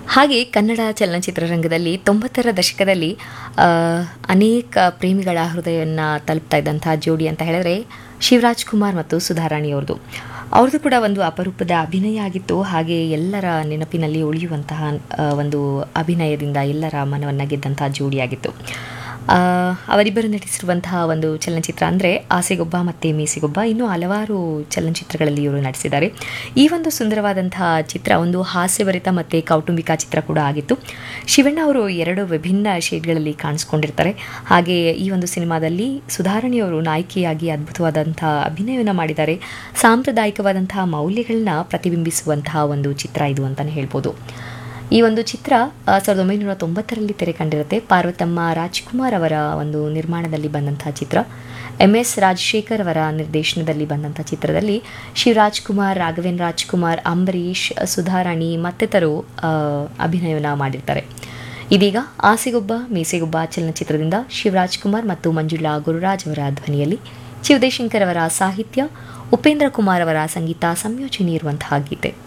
ಹಾಗೆ ಕನ್ನಡ ಚಲನಚಿತ್ರರಂಗದಲ್ಲಿ ತೊಂಬತ್ತರ ದಶಕದಲ್ಲಿ ಆ, ಅನೇಕ ಪ್ರೇಮಿಗಳ ಹೃದಯವನ್ನು ತಲುಪ್ತಾ ಇದ್ದಂತಹ ಜೋಡಿ ಅಂತ ಹೇಳಿದ್ರೆ ಶಿವರಾಜ್ ಕುಮಾರ್ ಮತ್ತು ಸುಧಾರಾಣಿ ಅವ್ರದ್ದು ಅವ್ರದ್ದು ಕೂಡ ಒಂದು ಅಪರೂಪದ ಅಭಿನಯ ಆಗಿತ್ತು ಹಾಗೆ ಎಲ್ಲರ ನೆನಪಿನಲ್ಲಿ ಉಳಿಯುವಂತಹ ಆ, ಒಂದು ಅಭಿನಯದಿಂದ ಎಲ್ಲರ ಮನವನ್ನು ಗೆದ್ದಂತಹ ಜೋಡಿಯಾಗಿತ್ತು ಆ, ಅವರಿಬ್ಬರು ನಟಿಸಿರುವಂತಹ ಒಂದು ಚಲನಚಿತ್ರ ಅಂದರೆ ಆಸೆಗೊಬ್ಬ ಮತ್ತು ಮೀಸೆಗೊಬ್ಬ ಇನ್ನೂ ಹಲವಾರು ಚಲನಚಿತ್ರಗಳಲ್ಲಿ ಇವರು ನಟಿಸಿದ್ದಾರೆ ಈ ಒಂದು ಸುಂದರವಾದಂತಹ ಚಿತ್ರ ಒಂದು ಹಾಸ್ಯಭರಿತ ಮತ್ತು ಕೌಟುಂಬಿಕ ಚಿತ್ರ ಕೂಡ ಆಗಿತ್ತು ಶಿವಣ್ಣ ಅವರು ಎರಡು ವಿಭಿನ್ನ ಶೇಡ್ಗಳಲ್ಲಿ ಕಾಣಿಸ್ಕೊಂಡಿರ್ತಾರೆ ಹಾಗೆ ಈ ಒಂದು ಸಿನಿಮಾದಲ್ಲಿ ಸುಧಾರಣೆಯವರು ನಾಯಕಿಯಾಗಿ ಅದ್ಭುತವಾದಂತಹ ಅಭಿನಯವನ್ನು ಮಾಡಿದ್ದಾರೆ ಸಾಂಪ್ರದಾಯಿಕವಾದಂತಹ ಮೌಲ್ಯಗಳನ್ನ ಪ್ರತಿಬಿಂಬಿಸುವಂತಹ ಒಂದು ಚಿತ್ರ ಇದು ಅಂತಲೇ ಹೇಳ್ಬೋದು ಈ ಒಂದು ಚಿತ್ರ ಆ, ಸಾವಿರದ ಒಂಬೈನೂರ ತೊಂಬತ್ತರಲ್ಲಿ ತೆರೆ ಕಂಡಿರುತ್ತೆ ಪಾರ್ವತಮ್ಮ ರಾಜ್ಕುಮಾರ್ ಅವರ ಒಂದು ನಿರ್ಮಾಣದಲ್ಲಿ ಬಂದಂತಹ ಚಿತ್ರ ಎಂ ಎಸ್ ರಾಜಶೇಖರ್ ಅವರ ನಿರ್ದೇಶನದಲ್ಲಿ ಬಂದಂಥ ಚಿತ್ರದಲ್ಲಿ ಶಿವರಾಜ್ ಕುಮಾರ್ ರಾಘವೇಂದ್ರ ರಾಜ್ಕುಮಾರ್ ಅಂಬರೀಷ್ ಸುಧಾರಾಣಿ ಮತ್ತಿತರರು ಆ, ಅಭಿನಯವನ್ನು ಮಾಡಿರ್ತಾರೆ ಇದೀಗ ಆಸೆಗೊಬ್ಬ ಮೀಸೆಗೊಬ್ಬ ಚಲನಚಿತ್ರದಿಂದ ಶಿವರಾಜ್ ಕುಮಾರ್ ಮತ್ತು ಮಂಜುಳಾ ಗುರುರಾಜ್ ಅವರ ಧ್ವನಿಯಲ್ಲಿ ಶಿವದೇಶಂಕರ್ ಅವರ ಸಾಹಿತ್ಯ ಉಪೇಂದ್ರ ಕುಮಾರ್ ಅವರ ಸಂಗೀತ ಸಂಯೋಜನೆ ಇರುವಂತಹ ಗೀತೆ